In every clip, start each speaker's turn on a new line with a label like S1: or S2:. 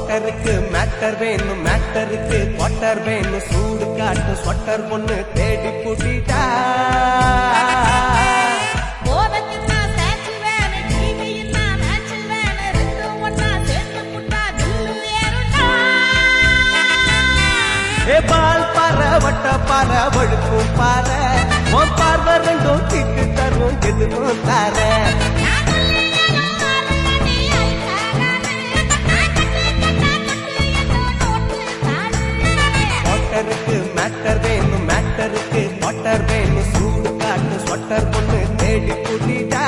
S1: குவாட்டருக்கு matter வேணும் மேட்டருக்கு quarter வேணும் சூடு காட்டு ஸ்வட்டர் பொண்ணு தேடி கூட்டிட்டா
S2: போதத்தின்னா ஸ்நாக்ஸ் வேணும், டிவியின்னா மேட்ச் வேணும், ரெண்டும் ஒண்ணா சேர்ந்து புட்டா தில்லு ஏறுண்டா.
S1: ஏ பால் பாற வட்ட பாற வழுக்கும் பாற உன் பார்வை ரெண்டும் திட்டு தரும் எதுவும் தார
S2: நான் சொல்லியாலும் மாறுங்கடி ஐக்காரானு. நான் கட்டு கட்டா கட்டு என்னோ நோட்டு தாடு.
S1: குவாட்டருக்கு மேட்டர் வேணும் மேட்டருக்கு குவாட்டர் வேணும் சூடு காட்டு ஸ்வட்டர் பொண்ணு தேடி கூட்டிட்டா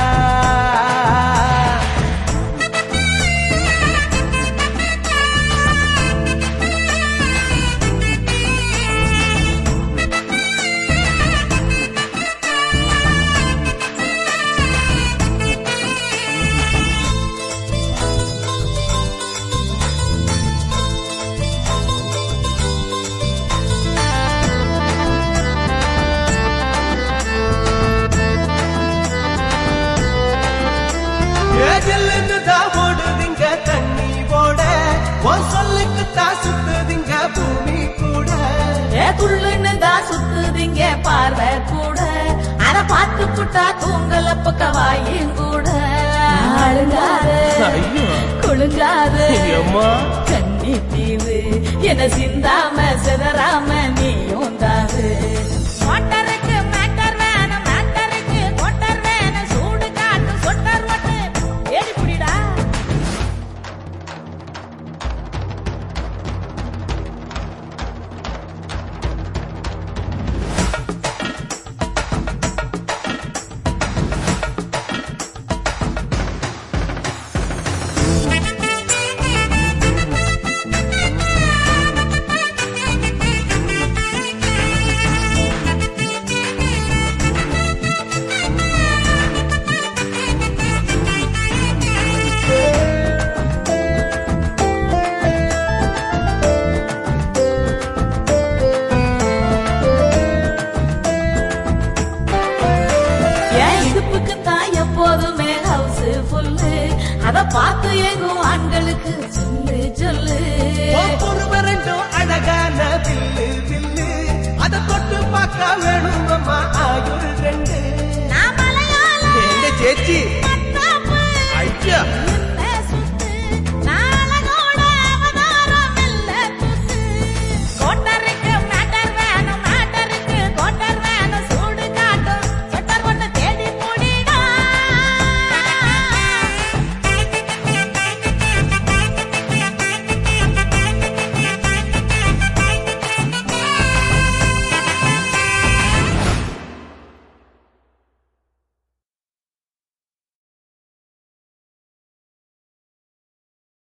S1: ஏஜல்லுன்னு தான் ஓடுதுங்க தண்ணி போட உன் சொல்லுக்கு தான் சுத்துதுங்க பூமி கூட
S2: ஏ துள்ளுன்னு தான் சுத்துதிங்க பார்வை கூட அத பார்த்து புட்டா தூங்கல பக்கவாயும் கூட அழுங்காது குழுங்காது கண்ணி தீவு என சிந்தாம சிதறாம நீயும் தாவு மோட்டருக்கு மேட்டர் வேணும் மேட்டருக்கு கொட்டர் வேணும் சூடு காட்டு சொட்டர் ஒட்டு ஏடி புடிடா என் இடுப்புக்கு தான் எப்போதுமே ஹவுஸ் ஃபுல்லு அத பார்த்து எங்கும் ஆண்களுக்கு சொல்லு சொல்லு
S1: உன் பொறுமை ரெண்டும் அழகான வில்லு வில்லு அதை தொட்டு பார்க்க வேணும் அம்மா ஆயுள் ரெண்டு
S2: நான் மலையாள
S1: எங்க சேச்சி